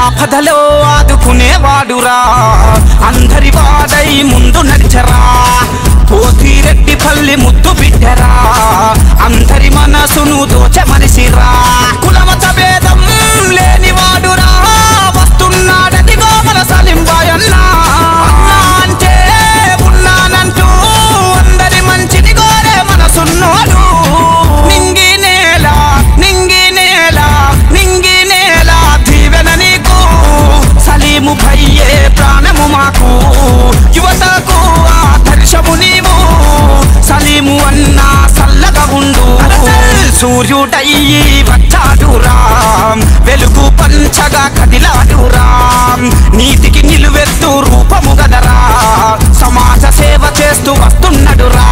ఆపదలో ఆదుకునేవాడురా అందరి వాడై ముందు నడిచరా పోతిరెడ్డి పల్లి ముద్దు బిడ్డరా అందరి మనసును దోచ మనిషిరా కులమత భేదం లేనివాడురా వస్తున్నాడదిగో మన సలింబాయన్నా అన్నా అంటే ఉన్నానంటూ అందరి మంచిని కోరే మనసున్నోడు నింగి నేల నింగి నేల నింగి నేల దీవెన నీకు సలీము భయ్యే ప్రాణము మాకు యువతకు ఆదర్శము నీవు సలీము అన్నా సల్లగా ఉండు సూర్యుడయ్యి వచ్చాడు రామ్ వెలుగు పంచగా కదిలాడు రామ్ నీతికి నిలువెత్తు రూపము గదరా సమాజ సేవ చేస్తూ వస్తున్నాడు రా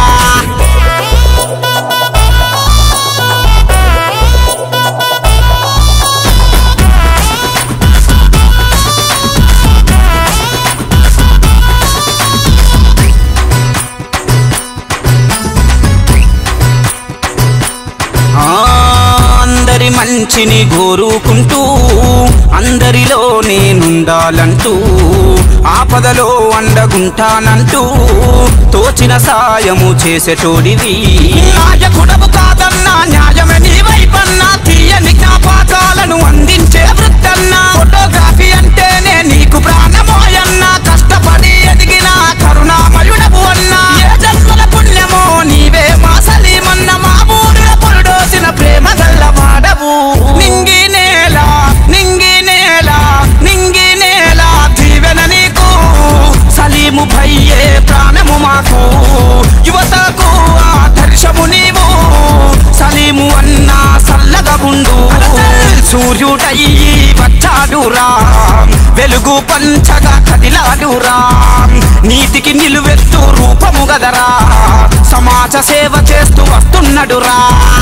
ఆ, అందరి మంచిని కోరుకుంటూ అందరిలో నేనుండాలంటూ ఆపదలో అండగుంటానంటూ తోచిన సాయము చేసేటోడివి నాయకుడవు కాదన్నా న్యాయమే నీ వైపన్నా తీయని జ్ఞాపకాలను అందించే వృత్తన్నా ఫోటోగ్రఫీ అంటేనే నీకు ప్రాణమోయన్నా కష్టపడి ఎదిగిన కరుణామయుడవు అన్నా ఏ జన్మల పుణ్యమో నీవే మా సలీమన్న మా ఊరిలో పురుడోసిన ప్రేమ గల్లవాడవు నింగి నేల నింగి నేల నింగి నేల దీవెన నీకు సలీము భయ్యే ప్రాణము మాకు యువతకు ఆదర్శము నీవు సలీము అన్నా సల్లగా ఉండు సూర్యుడయ్యి వచ్చాడు రామ్ వెలుగు పంచగా కదిలాడు రామ్ నీతికి నిలువెత్తు రూపము గదరా సమాజ సేవ చేస్తూ వస్తున్నాడు రా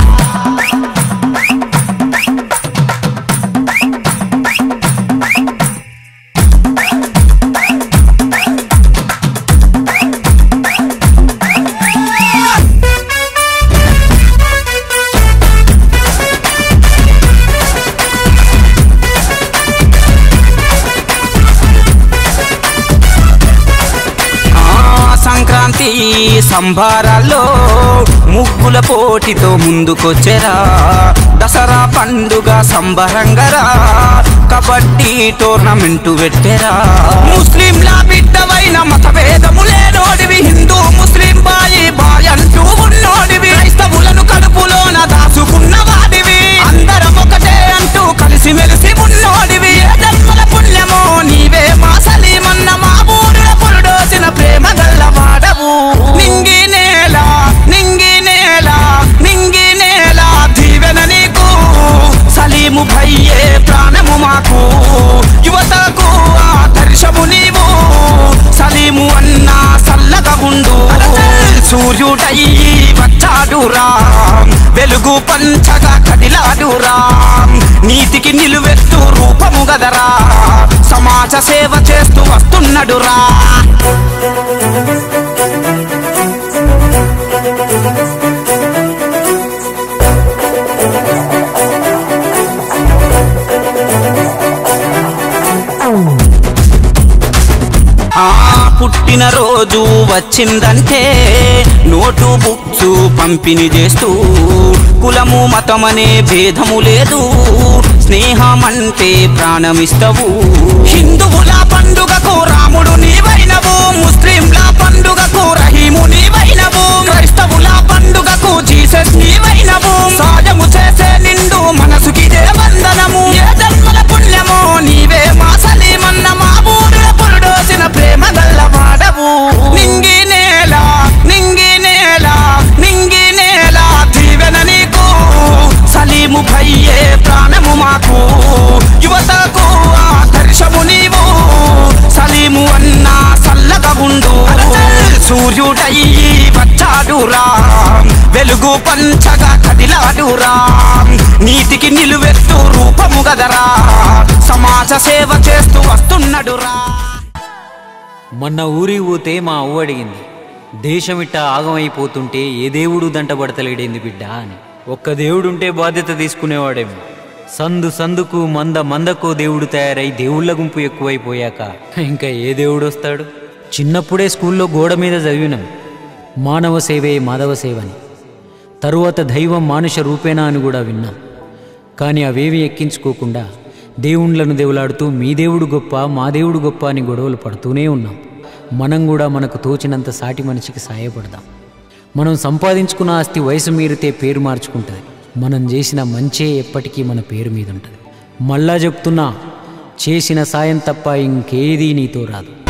ఆ సంక్రాంతి సంభారాల్లో ముగ్గుల పోటీతో ముందుకొచ్చెరా దసరా పండుగ సంబరంగరా కబడ్డీ టోర్నమెంటు పెట్టెరా ముస్లింల బిడ్డవైన మతభేదము లేనోడివి హిందూ ముస్లిం బాయి బాయ్ అంటూ ఉన్నోడివి క్రైస్తవులను కడుపులోన దాచుకున్న వాడివి అందరం ఒకటే అంటూ కలిసి మెలిసి ఉన్నోడివి ఏ జన్మల పుణ్యమో నీవే మా సలీమన్న మా ఊరిలో పురుడోసిన ప్రేమ గల్లవాడవు నింగి నేల నింగి నేల నింగి నేల దీవెన నీకు సలీము భయ్యే ప్రాణము మాకు యువతకు ఆదర్శము నీవు సలీము అన్నా సల్లగా ఉండు సూర్యుడయ్యి వచ్చాడు రామ్ వెలుగు పంచగా కదిలాడు రామ్ నీతికి నిలువెత్తు రూపము గదరా సమాజ సేవ చేస్తూ వస్తున్నాడు రా ఆ పుట్టిన రోజు వచ్చిందంటే నోటు బుక్స్ పంపిణీ చేస్తూ కులము మతమనే భేదము లేదు స్నేహం అంటే ప్రాణమిస్తవు హిందువుల పండుగకు రాముడు నీవైనవు ముస్లింల పండుగకు రహీము నీవైనవు క్రైస్తవుల పండుగకు జీసస్ నీవైనవు సాయము చేసే నిండు మనసుకిదే వందనము ఏ జన్మల పుణ్యమో నీవే మా సలీమన్న మా ఊరిలో పురుడోసిన ప్రేమ గల్లవాడవు నింగి నేల నింగి నేల నింగి నేల దీవెన నీకు సలీము భయ్యే ప్రాణము మాకు యువతకు ఆదర్శము నీవు సలీము అన్నా సల్లగా ఉండు సూర్యుడయ్యి వచ్చాడు రామ్ వెలుగు పంచగా కదిలాడు రామ్ నీతికి నిలువెత్తు రూపము గదరా సమాజ సేవ చేస్తూ వస్తున్నాడు రా మొన్న ఊరి పోతే మా అవ్వ అడిగింది దేశమిట్ట ఆగమైపోతుంటే ఏ దేవుడు దంటబడతలేడేంది బిడ్డ అని ఒక్క దేవుడుంటే బాధ్యత తీసుకునేవాడేమో సందు సందుకు మంద మందకు దేవుడు తయారై దేవుళ్ళ గుంపు ఎక్కువైపోయాక ఇంకా ఏ దేవుడు వస్తాడు చిన్నప్పుడే స్కూల్లో గోడ మీద చదివినాం మానవ సేవే మాధవ సేవని తరువాత దైవం మానుష రూపేణా అని కూడా విన్నాం కానీ అవేవి ఎక్కించుకోకుండా దేవుళ్ళను దేవులాడుతూ మీ దేవుడు గొప్ప మా దేవుడు గొప్ప అని గొడవలు పడుతూనే ఉన్నాం మనం కూడా మనకు తోచినంత సాటి మనిషికి సాయపడదాం మనం సంపాదించుకున్న ఆస్తి వయసు మీరితే పేరు మార్చుకుంటుంది మనం చేసిన మంచే ఎప్పటికీ మన పేరు మీద ఉంటుంది మళ్ళా చెప్తున్నా చేసిన సాయం తప్ప ఇంకేదీ నీతో రాదు